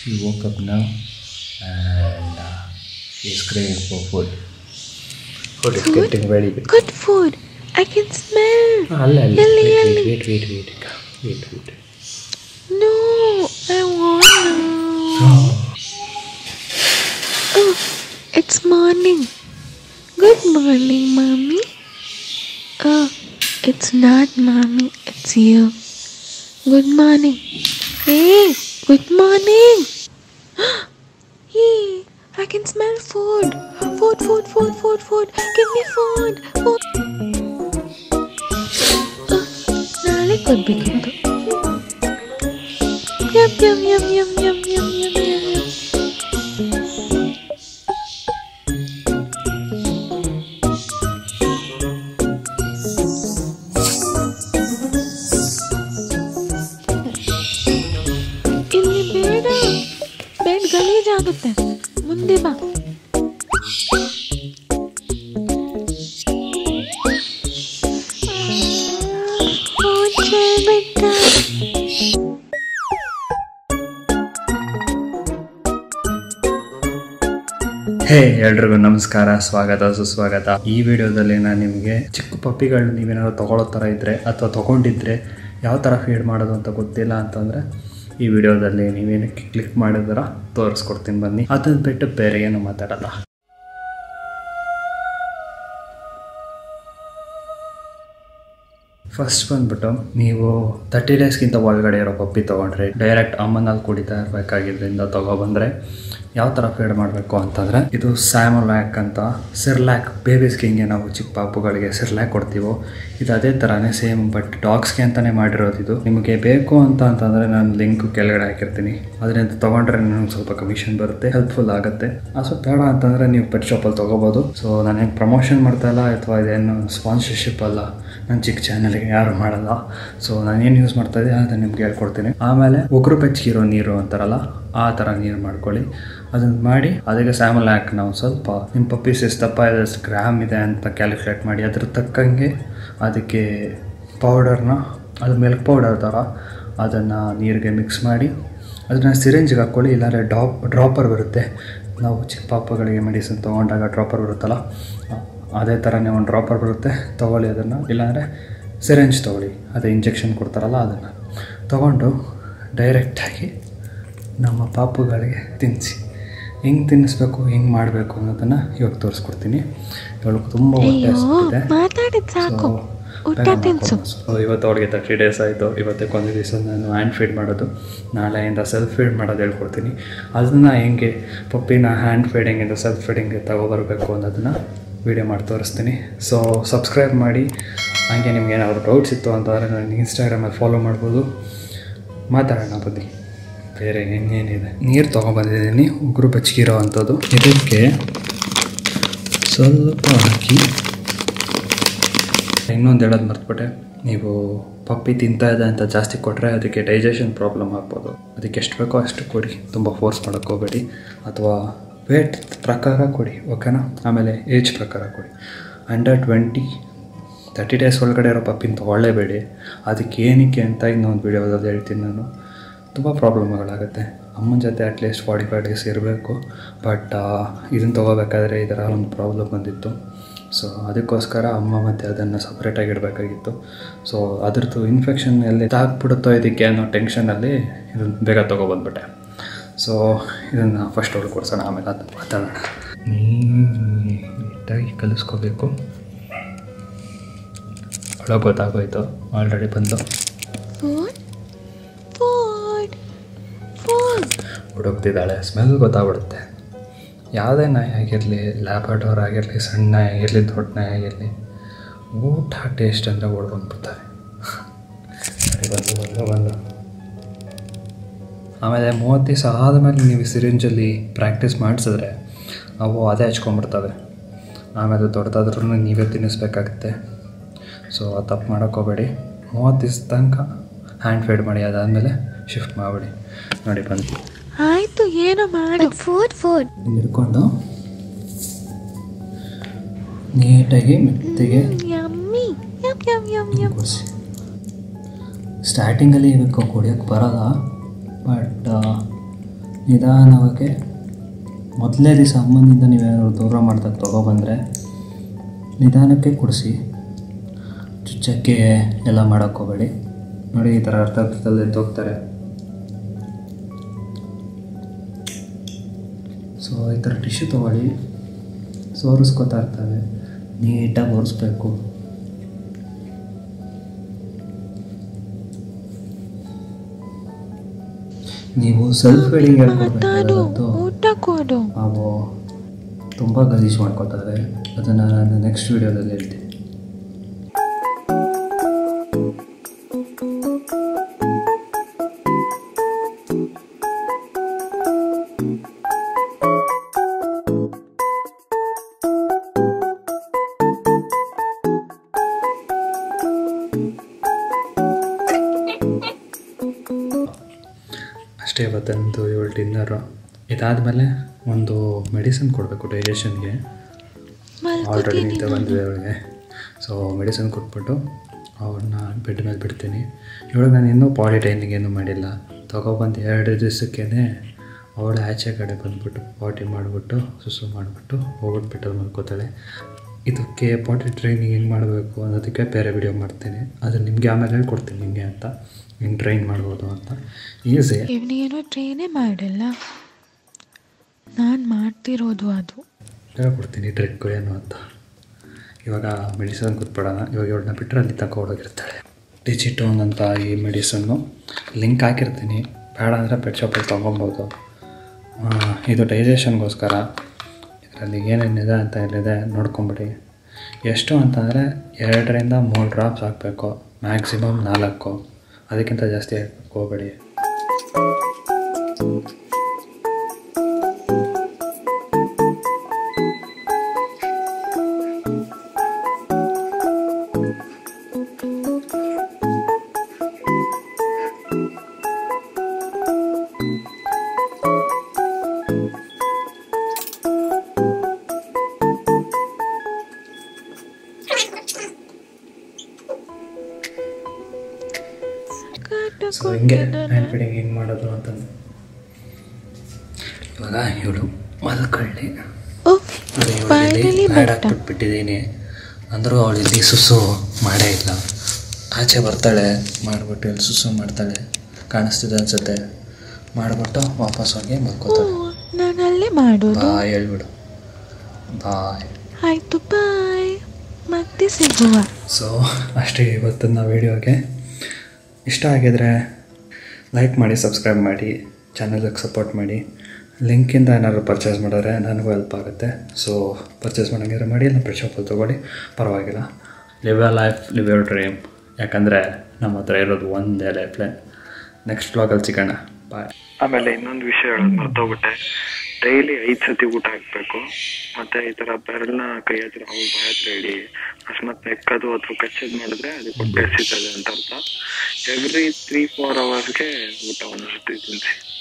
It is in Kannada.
She woke up now and uh, she's craving for food. Food is Food? getting ready. Good food. I can smell. ಅಲ್ಲ ಅಲ್ಲ ಎಲ್ಲಿ, wait, ಎಲ್ಲಿ? wait, wait, wait, wait, wait, wait. No, I want now. Oh, it's morning. Good morning, mommy. Oh, it's not mommy, it's you. Good morning. Hey, good morning. hey, I can smell food. Food, food, food, food, food. Give me food. food. Oh, ನಾಳೆ ಕೊಡ್ಬೇಕಿತ್ತು yum yum yum yum yum yum yum yum yum ಇಲ್ಲಿ ಬೇಡ ಬೆಡ್ ಗಲೀಜಾಗುತ್ತೆ ಮುಂದೆ ಬಾ ಫೋನ್ ಚೆಲ್ಬಿಟ್ಟ ಹೇ ಎಲ್ರಿಗೂ ನಮಸ್ಕಾರ ಸ್ವಾಗತ ಸುಸ್ವಾಗತ ಈ ವಿಡಿಯೋದಲ್ಲಿ ನಾನು ನಿಮಗೆ ಚಿಕ್ಕ ಪಪ್ಪಿಗಳು ನೀವೇನಾದ್ರು ತಗೊಳ್ಳೋ ಥರ ಇದ್ದರೆ ಅಥವಾ ತೊಗೊಂಡಿದ್ರೆ ಯಾವ ಥರ ಫೀಡ್ ಮಾಡೋದು ಅಂತ ಗೊತ್ತಿಲ್ಲ ಅಂತಂದರೆ ಈ ವಿಡಿಯೋದಲ್ಲಿ ನೀವೇನಕ್ಕೆ ಕ್ಲಿಕ್ ಮಾಡಿದ್ರ ತೋರಿಸ್ಕೊಡ್ತೀನಿ ಬನ್ನಿ ಅದನ್ನ ಬಿಟ್ಟು ಬೇರೆ ಏನು ಮಾತಾಡಲ್ಲ ಫಸ್ಟ್ ಬಂದ್ಬಿಟ್ಟು ನೀವು ತರ್ಟಿ ಡೇಸ್ಗಿಂತ ಒಳಗಡೆ ಇರೋ ಪಪ್ಪಿ ತೊಗೊಂಡ್ರೆ ಡೈರೆಕ್ಟ್ ಅಮ್ಮನಲ್ಲಿ ಕುಡಿತಾ ಇರಬೇಕಾಗಿದ್ದರಿಂದ ತೊಗೊಬಂದರೆ ಯಾವ ಥರ ಫೀಡ್ ಮಾಡಬೇಕು ಅಂತಂದರೆ ಇದು ಸ್ಯಾಮಲ್ಯಾಕ್ ಅಂತ ಸಿರ್ಲ್ಯಾಕ್ ಬೇಬೀಸ್ಗೆ ಹಿಂಗೆ ನಾವು ಚಿಕ್ಕ ಪಾಪುಗಳಿಗೆ ಸಿರ್ಲ್ಯಾಕ್ ಕೊಡ್ತೀವೋ ಇದು ಅದೇ ಥರನೇ ಸೇಮ್ ಬಟ್ ಡಾಗ್ಸ್ಗೆ ಅಂತಲೇ ಮಾಡಿರೋದು ಇದು ನಿಮಗೆ ಬೇಕು ಅಂತ ಅಂತಂದರೆ ನಾನು ಲಿಂಕ್ ಕೆಳಗಡೆ ಹಾಕಿರ್ತೀನಿ ಅದರಿಂದ ತೊಗೊಂಡ್ರೆ ನಿಮ್ಗೆ ಸ್ವಲ್ಪ ಕಮಿಷನ್ ಬರುತ್ತೆ ಹೆಲ್ಪ್ಫುಲ್ ಆಗುತ್ತೆ ಸೊ ಬೇಡ ಅಂತಂದರೆ ನೀವು ಪೆಟ್ ಶಾಪಲ್ಲಿ ತೊಗೋಬೋದು ಸೊ ನಾನೇನು ಪ್ರಮೋಷನ್ ಮಾಡ್ತಾ ಇಲ್ಲ ಅಥವಾ ಇದೇನು ಸ್ಪಾನ್ಸರ್ಶಿಪ್ ಅಲ್ಲ ನನ್ನ ಚಿಕ್ಕ ಚಾನಲ್ಗೆ ಯಾರು ಮಾಡಲ್ಲ ಸೊ ನಾನೇನು ಯೂಸ್ ಮಾಡ್ತಾ ಇದ್ದೀನಿ ಅದನ್ನು ನಿಮ್ಗೆ ಹೇಳ್ಕೊಡ್ತೀನಿ ಆಮೇಲೆ ಉಗುರು ಬೆಚ್ಚಗಿರೋ ನೀರು ಅಂತಾರಲ್ಲ ಆ ಥರ ನೀರು ಮಾಡ್ಕೊಳ್ಳಿ ಅದನ್ನು ಮಾಡಿ ಅದಕ್ಕೆ ಸ್ಯಾಮಲ್ ಹಾಕಿ ನಾವು ಸ್ವಲ್ಪ ನಿಮ್ಮ ಪಪ್ಪೀಸ್ ಎಷ್ಟು ದಪ್ಪ ಇದೆ ಎಷ್ಟು ಗ್ರಾಮ್ ಇದೆ ಅಂತ ಕ್ಯಾಲ್ಕುಲೇಟ್ ಮಾಡಿ ಅದ್ರ ತಕ್ಕಂಗೆ ಅದಕ್ಕೆ ಪೌಡರ್ನ ಅದು ಮಿಲ್ಕ್ ಪೌಡರ್ ಥರ ಅದನ್ನು ನೀರಿಗೆ ಮಿಕ್ಸ್ ಮಾಡಿ ಅದನ್ನು ಸಿರಿಂಜಿಗೆ ಹಾಕ್ಕೊಳ್ಳಿ ಇಲ್ಲಾಂದರೆ ಡ್ರಾಪ್ ಡ್ರಾಪರ್ ಬರುತ್ತೆ ನಾವು ಚಿಕ್ಕ ಪಾಪಗಳಿಗೆ ಮೆಡಿಸಿನ್ ತೊಗೊಂಡಾಗ ಡ್ರಾಪರ್ ಬರುತ್ತಲ್ಲ ಅದೇ ಥರನೇ ಒಂದು ಡ್ರಾಪರ್ ಬರುತ್ತೆ ತೊಗೊಳ್ಳಿ ಅದನ್ನು ಇಲ್ಲಾಂದರೆ ಸಿರೆಂಜ್ ತೊಗೊಳ್ಳಿ ಅದೇ ಇಂಜೆಕ್ಷನ್ ಕೊಡ್ತಾರಲ್ಲ ಅದನ್ನು ತೊಗೊಂಡು ಡೈರೆಕ್ಟಾಗಿ ನಮ್ಮ ಪಾಪುಗಳಿಗೆ ತಿನ್ನಿಸಿ ಹೆಂಗೆ ತಿನ್ನಿಸ್ಬೇಕು ಹೆಂಗೆ ಮಾಡಬೇಕು ಅನ್ನೋದನ್ನು ಇವಾಗ ತೋರಿಸ್ಕೊಡ್ತೀನಿ ಇವಳಿಗೆ ತುಂಬ ಹೊಟ್ಟೆ ಅಯ್ಯೋ ಹಸ್ದಿದೆ ಮಾತಾಡಿದ್ ಸಾಕು ಊಟ ತಿನ್ಸು ಸೊ ಇವತ್ತು ಅವ್ರಿಗೆ ತರ್ಟಿ ಡೇಸ್ ಆಯಿತು ಇವತ್ತಕ್ಕೆ ಒಂದು ದಿವಸ ನಾನು ಹ್ಯಾಂಡ್ ಫೀಡ್ ಮಾಡೋದು ನಾಳೆಯಿಂದ ಸೆಲ್ಫ್ ಫೀಡ್ ಮಾಡೋದು ಹೇಳ್ಕೊಡ್ತೀನಿ ಅದನ್ನು ಹೆಂಗೆ ಪಪ್ಪಿನ ಹ್ಯಾಂಡ್ ಫೀಡಿಂಗಿಂದ ಸೆಲ್ಫ್ ಫೀಡಿಂಗ್ಗೆ ತಗೊಬರಬೇಕು ಅನ್ನೋದನ್ನು ವೀಡಿಯೋ ಮಾಡಿ ತೋರಿಸ್ತೀನಿ ಸೊ ಸಬ್ಸ್ಕ್ರೈಬ್ ಮಾಡಿ ಹಾಗೆ ನಿಮ್ಗೆ ಏನಾದರೂ ಡೌಟ್ಸ್ ಇತ್ತು ಅಂತಂದರೆ ನನಗೆ ಇನ್ಸ್ಟಾಗ್ರಾಮಲ್ಲಿ ಫಾಲೋ ಮಾಡ್ಬೋದು ಮಾತಾಡೋಣ ಬನ್ನಿ ಬೇರೆ ಇನ್ನೇನಿದೆ ನೀರು ತೊಗೊಬಂದಿದ್ದೀನಿ ಉಗುರು ಬೆಚ್ಚಗಿರೋ ಅಂಥದ್ದು ಇದಕ್ಕೆ ಸ್ವಲ್ಪ ಹಾಕಿ ಇನ್ನೊಂದು ಹೇಳೋದು ಮರ್ತ್ಬಿಟ್ಟೆ ನೀವು ಪಪ್ಪಿ ತಿಂತಾ ಇದೆ ಅಂತ ಜಾಸ್ತಿ ಕೊಟ್ಟರೆ ಅದಕ್ಕೆ ಡೈಜೆಷನ್ ಪ್ರಾಬ್ಲಮ್ ಆಗ್ಬೋದು ಅದಕ್ಕೆ ಎಷ್ಟು ಬೇಕೋ ಅಷ್ಟು ಕೊಡಿ ತುಂಬ ಫೋರ್ಸ್ ಮಾಡೋಕ್ಕೆ ಹೋಗಬೇಡಿ ಅಥವಾ ವೇಟ್ ಪ್ರಕಾರ ಕೊಡಿ ಓಕೆನಾ ಆಮೇಲೆ ಏಜ್ ಪ್ರಕಾರ ಕೊಡಿ ಅಂಡರ್ ಟ್ವೆಂಟಿ ತರ್ಟಿ ಡೇಸ್ ಒಳಗಡೆ ಇರೋ ಪಪ್ಪಿನ ತೊಗೊಳ್ಳೇಬೇಡಿ ಅದಕ್ಕೆ ಏನಕ್ಕೆ ಅಂತ ಇನ್ನೊಂದು ವೀಡಿಯೋದಲ್ಲಿ ಹೇಳ್ತೀನಿ ನಾನು ತುಂಬ ಪ್ರಾಬ್ಲಮ್ಗಳಾಗುತ್ತೆ ಅಮ್ಮನ ಜೊತೆ ಅಟ್ಲೀಸ್ಟ್ ಫಾರ್ಟಿ ಫೈವ್ ಡೇಸ್ ಇರಬೇಕು ಬಟ್ ಇದನ್ನು ತೊಗೋಬೇಕಾದ್ರೆ ಈ ಥರ ಒಂದು ಪ್ರಾಬ್ಲಮ್ ಬಂದಿತ್ತು ಸೊ ಅದಕ್ಕೋಸ್ಕರ ಅಮ್ಮ ಮತ್ತು ಅದನ್ನು ಸಪ್ರೇಟಾಗಿ ಇಡಬೇಕಾಗಿತ್ತು ಸೊ ಅದ್ರದ್ದು ಇನ್ಫೆಕ್ಷನ್ ಎಲ್ಲಿ ತಾಗ್ಬಿಡುತ್ತೋ ಇದಕ್ಕೆ ಅನ್ನೋ ಟೆನ್ಷನಲ್ಲಿ ಇದನ್ನು ಬೇಗ ತೊಗೊಬಂದ್ಬಿಟ್ಟೆ ಸೊ ಇದನ್ನು ಫಸ್ಟ್ ಅವ್ಳು ಕೊಡ್ಸೋಣ ಆಮೇಲೆ ಅದು ಮಾತಾಡೋಣ ನೀಟಾಗಿ ಕಲಿಸ್ಕೋಬೇಕು ಒಳಗೆ ಗೊತ್ತಾಗೋಯ್ತು ಆಲ್ರೆಡಿ ಬಂದು ಫೋನ್ ಫೋನ್ ಫೋನ್ ಹುಡುಕ್ತಿದ್ದಾಳೆ ಸ್ಮೆಲ್ ಗೊತ್ತಾಗ್ಬಿಡುತ್ತೆ ಯಾವುದೇ ನಾಯಿ ಆಗಿರಲಿ ಲ್ಯಾಬಡೋರ್ ಆಗಿರಲಿ ಸಣ್ಣ ನಾಯಿ ಆಗಿರಲಿ ದೊಡ್ಡ ನಾಯಿ ಆಗಿರಲಿ ಊಟ ಟೇಸ್ಟ್ ಅಂದರೆ ಓಡ್ಬಂದ್ಬಿಡ್ತವೆ ಸರಿ ಬಂದು ಬಂದು ಬಂದು ಆಮೇಲೆ ಮೂವತ್ತು ದಿವಸ ಆದಮೇಲೆ ನೀವು ಸಿರಿಂಜಲ್ಲಿ ಪ್ರಾಕ್ಟೀಸ್ ಮಾಡಿಸಿದ್ರೆ ಅವು ಅದೇ ಹಚ್ಕೊಂಡ್ಬಿಡ್ತವೆ ಆಮೇಲೆ ದೊಡ್ಡದಾದ್ರೂ ನೀವೇ ತಿನ್ನಿಸ್ಬೇಕಾಗುತ್ತೆ ಸೊ ಆ ತಪ್ಪು ಮಾಡೋಕ್ಕೋಗಬೇಡಿ ಮೂವತ್ತು ದಿವಸ ತನಕ ಹ್ಯಾಂಡ್ ಫೀಡ್ ಮಾಡಿ ಅದಾದಮೇಲೆ ಶಿಫ್ಟ್ ಮಾಡಿಬಿಡಿ ನೋಡಿ ಬಂದು ಆಯ್ತು ಏನೋ ಮಾಡು ಫುಡ್ ಫುಡ್ ಹಿಡ್ಕೊಂಡು ನೀಟಾಗಿ ಮೆತ್ತಿಗೆ yummy yum yum yum yum ಕೊಡಿಸಿ ಸ್ಟಾರ್ಟಿಂಗಲ್ಲಿ ಇದಕ್ಕೆ ಕುಡಿಯೋಕ್ಕೆ ಬರಲ್ಲ ಬಟ್ ನಿಧಾನವಾಗಿ ಮೊದಲೇ ದಿವಸ ಅಮ್ಮನಿಂದ ನೀವೇನಾದ್ರು ದೂರ ಮಾಡ್ದಾಗ ತೊಗೊಬಂದರೆ ನಿಧಾನಕ್ಕೆ ಕುಡಿಸಿ ಚುಚ್ಚಕ್ಕೆ ಎಲ್ಲ ಮಾಡೋಕ್ಕೆ ಹೋಗಬೇಡಿ ನೋಡಿ ಈ ಥರ ಅರ್ಧ ಅರ್ಥದಲ್ಲಿ ಎದ್ದೋಗ್ತಾರೆ ಸೊ ಈ ಥರ ಟಿಶ್ಯೂ ತೊಗೊಳ್ಳಿ ಸೋರಿಸ್ಕೋತಾ ಇರ್ತವೆ ನೀಟಾಗಿ ಒರೆಸ್ಬೇಕು ನೀವು ಸೆಲ್ಫ್ ಫೀಡಿಂಗ್ ಮಾತಾಡು ಹೇಳ್ಕೊಡ್ಬೇಕಾಗತ್ತು ಊಟ ಕೊಡು ಅವು ತುಂಬ ಗಲೀಜು ಮಾಡ್ಕೋತಾರೆ ಅದನ್ನು ನಾನು ನೆಕ್ಸ್ಟ್ ವೀಡಿಯೋದಲ್ಲಿ ಹೇಳ್ತೀನಿ ಅಷ್ಟೇ ಇವತ್ತಂತೂ ಏಳು ಡಿನ್ನರು ಇದಾದಮೇಲೆ ಒಂದು ಮೆಡಿಸಿನ್ ಕೊಡಬೇಕು ಡೈಜೆಷನ್ಗೆ ಆಲ್ರೆಡಿ ನಿಂತು ಬಂದಿದೆ ಅವಳಿಗೆ ಸೊ ಮೆಡಿಸಿನ್ ಕೊಟ್ಬಿಟ್ಟು ಅವ್ರನ್ನ ಬೆಡ್ ಮೇಲೆ ಬಿಡ್ತೀನಿ ಇವಳು ನಾನು ಇನ್ನೂ ಬಾಡಿ ಟ್ರೈನಿಂಗ್ ಏನೂ ಮಾಡಿಲ್ಲ ತೊಗೊಬಂದು ಎರಡು ದಿವಸಕ್ಕೇ ಅವಳು ಆಚೆ ಕಡೆ ಬಂದ್ಬಿಟ್ಟು ಪಾಟಿ ಮಾಡಿಬಿಟ್ಟು ಸುಸು ಮಾಡಿಬಿಟ್ಟು ಹೋಗ್ಬಿಟ್ಟು ಬೆಟ್ಟಲ್ಲಿ ಮಲ್ಕೋತಾಳೆ ಇದಕ್ಕೆ ಪಾಟಿ ಟ್ರೈನಿಂಗ್ ಹೆಂಗೆ ಮಾಡಬೇಕು ಅನ್ನೋದಕ್ಕೆ ಬೇರೆ ವಿಡಿಯೋ ಮಾಡ್ತೀನಿ ಅದು ನಿಮಗೆ ಆಮೇಲೆ ಹೇಳ್ಕೊಡ್ತೀನಿ ನಿಮಗೆ ಅಂತ ಹಿಂಗೆ ಟ್ರೈನ್ ಮಾಡ್ಬೋದು ಅಂತ ಈಸಿ ಇವನಿಗೇನೋ ಟ್ರೈನೇ ಮಾಡಿಲ್ಲ ನಾನು ಮಾಡ್ತಿರೋದು ಅದು ಹೇಳ್ಕೊಡ್ತೀನಿ ಟ್ರಿಕ್ ಏನು ಅಂತ ಇವಾಗ ಮೆಡಿಸನ್ ಕೂತ್ಬಿಡೋಣ ಇವಾಗ ಇವಳನ್ನ ಬಿಟ್ಟರೆ ಅಲ್ಲಿ ತನಕ ಹೊಡೋಗಿರ್ತಾಳೆ ಡಿಜಿಟೋನ್ ಅಂತ ಈ ಮೆಡಿಸನ್ನು ಲಿಂಕ್ ಹಾಕಿರ್ತೀನಿ ಬೇಡ ಅಂದರೆ ಪೆಟ್ ಶಾಪಲ್ಲಿ ತೊಗೊಬೋದು ಆ, ಇದು ಡೈಜೆಷನ್ಗೋಸ್ಕರ ಇದರಲ್ಲಿ ಏನೇನಿದೆ ಅಂತ ಇಲ್ಲಿದೆ ನೋಡ್ಕೊಂಬಿಡಿ ಎಷ್ಟು ಅಂತಂದರೆ ಎರಡರಿಂದ ಮೂರು ಡ್ರಾಪ್ಸ್ ಹಾಕಬೇಕು ಮ್ಯಾಕ್ಸಿಮಮ್ ನಾಲ್ಕು ಅದಕ್ಕಿಂತ ಜಾಸ್ತಿ ಹಾಕಕ್ಕೆ ಹೋಗಬೇಡಿ ಸೊ ಹಿಂಗೆ ಹ್ಯಾಂಡ್ ಫೀಡಿಂಗ್ ಹೆಂಗೆ ಮಾಡೋದು ಅಂತಂದು ಇವಾಗ ಇವಳು ಮಲ್ಕೊಳ್ಳಿ ಓಹ್ ನೋಡಿ Finally ಇವಳಲ್ಲಿ ಪ್ಯಾಡ್ ಬಿಟ್ಟ. ಹಾಕ್ಬಿಟ್ಬಿಟ್ಟಿದ್ದೀನಿ ಅಂದರೂ ಅವಳು ಇಲ್ಲಿ ಸುಸು ಮಾಡೇ ಇಲ್ಲ ಆಚೆ ಬರ್ತಾಳೆ ಮಾಡಿಬಿಟ್ಟು ಇಲ್ಲಿ ಸುಸು ಮಾಡ್ತಾಳೆ ಕಾಣಿಸ್ತಿದೆ ಅನ್ಸುತ್ತೆ ಮಾಡಿಬಿಟ್ಟು ವಾಪಸ್ ಹೋಗಿ ಮಲ್ಕೋತಾಳೆ ನಾನು ಅಲ್ಲೇ ಮಾಡೋದು ಬಾಯ್ ಹೇಳ್ಬಿಡು ಬಾಯ್ ಆಯ್ತು ಬಾಯ್ ಮತ್ತೆ ಸಿಗುವ ಸೊ ಅಷ್ಟೇ ಇವತ್ತಿನ ವೀಡಿಯೋಗೆ ಇಷ್ಟ ಆಗಿದರೆ ಲೈಕ್ ಮಾಡಿ ಸಬ್ಸ್ಕ್ರೈಬ್ ಮಾಡಿ ಚಾನಲ್ಗೆ ಸಪೋರ್ಟ್ ಮಾಡಿ ಲಿಂಕಿಂದ ಏನಾದ್ರು ಪರ್ಚೇಸ್ ಮಾಡಿದ್ರೆ ನನಗೂ ಹೆಲ್ಪ್ ಆಗುತ್ತೆ ಸೊ ಪರ್ಚೇಸ್ ಮಾಡೋಂಗಿದ್ರೆ ಮಾಡಿ ಇಲ್ಲ ಪೆಟ್ ಶಾಪಲ್ಲಿ ತೊಗೊಳ್ಳಿ ಪರವಾಗಿಲ್ಲ live your life live your dream ಯಾಕಂದರೆ ನಮ್ಮ ಹತ್ರ ಇರೋದು ಒಂದೇ ಲೈಫ್ಲೆ ನೆಕ್ಸ್ಟ್ ವ್ಲಾಗಲ್ಲಿ ಸಿಗೋಣ ಬಾಯ್ ಆಮೇಲೆ ಇನ್ನೊಂದು ವಿಷಯ ಹೇಳೋದು ಮರ್ತೋಗ್ಬಿಟ್ಟೆ ಡೈಲಿ ಐದು ಸತಿ ಊಟ ಹಾಕ್ಬೇಕು ಮತ್ತೆ ಈ ತರ ಬೆರಳನ್ನ ಕೈ ಹತ್ರ ಅವ್ರ ಬಾಯ ಹತ್ರ ಇಡಿ ಅಕಸ್ಮಾತ್ ನೆಕ್ಕದು ಅಥವಾ ಕಚ್ಚದ್ ಮಾಡಿದ್ರೆ ಅದಕ್ಕೆ ಹೊಟ್ಟೆ ಹಸಿತದೆ ಅಂತ ಅರ್ಥ ಎವ್ರಿ ತ್ರೀ ಫೋರ್ ಅವರ್ಸ್ಗೆ ಊಟ ಒಂದು ಸತಿ ತಿನ್ಸಿ